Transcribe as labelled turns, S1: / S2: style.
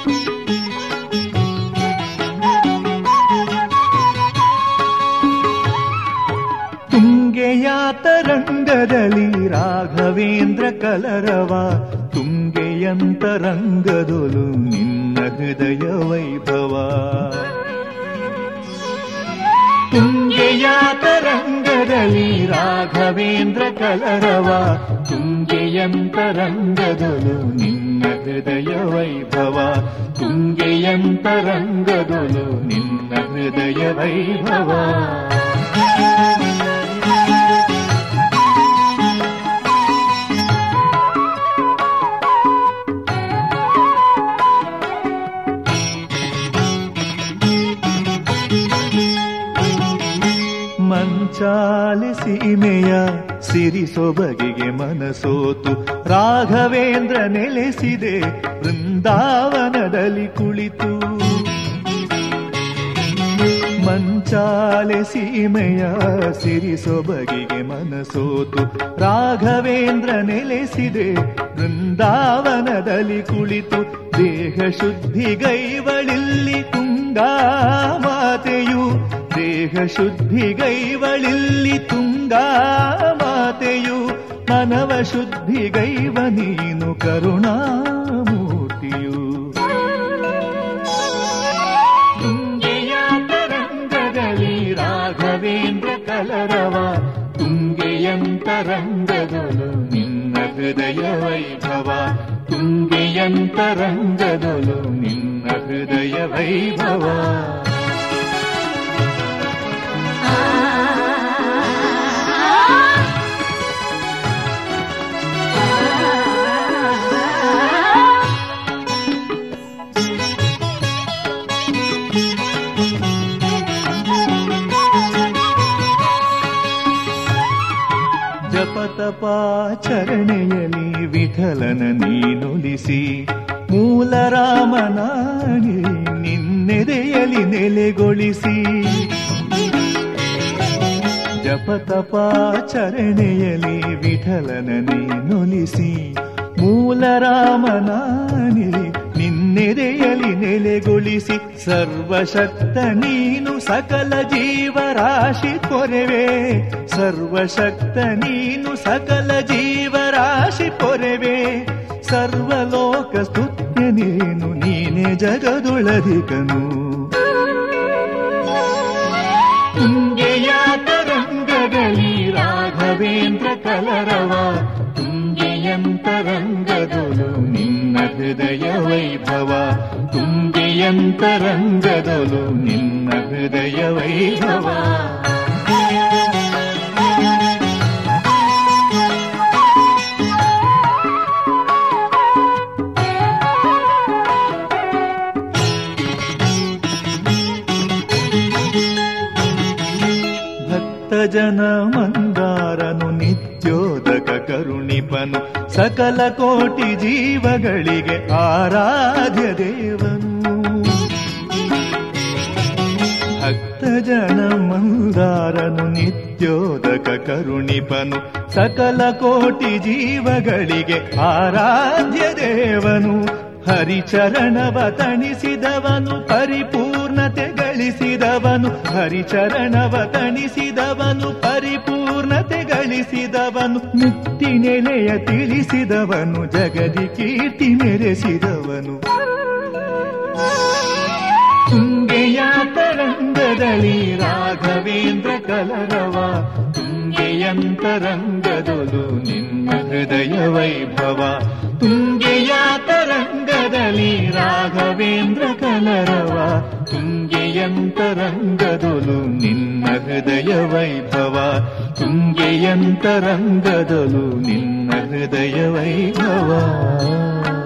S1: ತುಂಗೆಯ ತರಂಗದಲ್ಲಿ ರಾಘವೇಂದ್ರ ಕಲರವ ತುಂಗೆಯಂತರಂಗದೊಲು ನಿನ್ನ ಹೃದಯ ವೈಭವ ತುಂಗೆಯ ತರಂಗದಲ್ಲಿ ರಾಘವೇಂದ್ರ ಕಲರವ ತುಂಗೆಯಂತರಂಗದೊಲು ನಿನ್ನ ಹೃದಯ ವೈಭವ ತುಂಗೆಯಂತರಂಗದೊಲು ನಿನ್ನ ಹೃದಯ ವೈಭವ ಮಂಚಾಲಿ ಸೀಮೆಯ ಸಿರಿ ಸೊಬಗಿಗೆ ಮನಸೋತು ರಾಘವೇಂದ್ರ ನೆಲೆಸಿದೆ ವೃಂದಾವನದಲ್ಲಿ ಕುಳಿತು ಮಂಚಾಲೆ ಸೀಮೆಯ ಸಿರಿ ಸೊಬಗಿಗೆ ಮನಸೋತು ರಾಘವೇಂದ್ರ ನೆಲೆಸಿದೆ ವೃಂದಾವನದಲ್ಲಿ ಕುಳಿತು ದೇಹ ಶುದ್ಧಿಗೈವಳಿಲ್ಲಿ ತುಂಗಾ ಮಾತೆಯು ದೇಹ ಶುದ್ಧಿಗೈವಳಿಲ್ಲಿ ತುಂಗಾ ಮಾತೆಯು ಮನವ ಶುದ್ಧಿಗೈವ ನೀನು ಕರುಣಾಮೂರ್ತಿಯು ತುಂಗೆಯ ತರಂಗದಲ್ಲಿ ರಾಘವೇಂದ್ರ ಕಲರವ ತುಂಗೆಯಂತರಂಗದೊಲು ನಿನ್ನ ಹೃದಯ ವೈಭವ ತುಂಗೆಯಂತರಂಗದೊಲು ನಿನ್ನ ಹೃದಯ ವೈಭವ ಜಪತಪಾಚರಣೆಯಲಿ ವಿಠಲನ ನೀನುಲಿಸಿ ಮೂಲ ರಾಮನಾಣಿ ನಿನ್ನೆದೆಯಲಿ ನೆಲೆಗೊಳಿಸಿ ಜಪತಪಾಚರಣೆಯಲಿ ವಿಠಲನ ನೀನುಲಿಸಿ ಮೂಲ ರಾಮನಾಣಿ ನಿನ್ನೆದೆಯಲಿ ನೆಲೆಗೊಳಿಸಿ ಸರ್ವಶಕ್ತ ನೀನು ಸಕಲ ಜೀವರಾಶಿ ಪೊರೆವೆ ಸರ್ವಶಕ್ತ ನೀನು ಸಕಲ ಜೀವರಾಶಿ ಪೊರೆವೆ ಸರ್ವಲೋಕ ಸ್ತುತ್ಯ ನೀನು ನೀನೆ ಜಗದೊಳಧಿಕನು ತುಂಗೆಯ ತರಂಗದಲ್ಲಿ ರಾಘವೇಂದ್ರ ಕಲರವ ತುಂಗೆಯಂತರಂಗದೊಲು ನಿನ್ನ ಹೃದಯ ವೈಭವ ತುಂಗೆಯಂತರಂಗದೊಲು ನಿನ್ನ ಹೃದಯ ವೈಭವ ಭಕ್ತ ಜನ ಮಂದಾರನು ನಿತ್ಯೋದಕ ಕರುಣಿಪನು ಸಕಲ ಕೋಟಿ ಜೀವಗಳಿಗೆ ಆರಾಧ್ಯ ದೇವನು ಭಕ್ತ ಜನ ಮಂದಾರನು ನಿತ್ಯೋದಕ ಕರುಣಿಪನು ಸಕಲ ಕೋಟಿ ಜೀವಗಳಿಗೆ ಆರಾಧ್ಯ ದೇವನು ಹರಿಚರಣವ ತಣಿಸಿದವನು ಪರಿಪೂರ್ಣತೆ ಗಳಿಸಿದವನು ಹರಿಚರಣವ ತಣಿಸಿದವನು ಪರಿಪೂರ್ಣತೆ ಗಳಿಸಿದವನು ಮುಕ್ತಿ ನೆಲೆಯ ತಿಳಿಸಿದವನು ಜಗದಿ ಕೀರ್ತಿ ಮೆರೆಸಿದವನು ತುಂಗೆಯ ತರಂಗದಲ್ಲಿ ರಾಘವೇಂದ್ರ ಕಲರವ ತುಂಗೆಯಂತರಂಗದೊಲು ನಿನ್ನ ಹೃದಯ ವೈಭವ ತುಂಗೆಯ ತರಂಗದಲ್ಲಿ ರಾಘವೇಂದ್ರ ಕಲರವ ತುಂಗೆಯಂತರಂಗದೊಲು ನಿನ್ನ ಹೃದಯ ವೈಭವ ತುಂಗೆಯಂತರಂಗದೊಲು ನಿನ್ನ ಹೃದಯ ವೈಭವ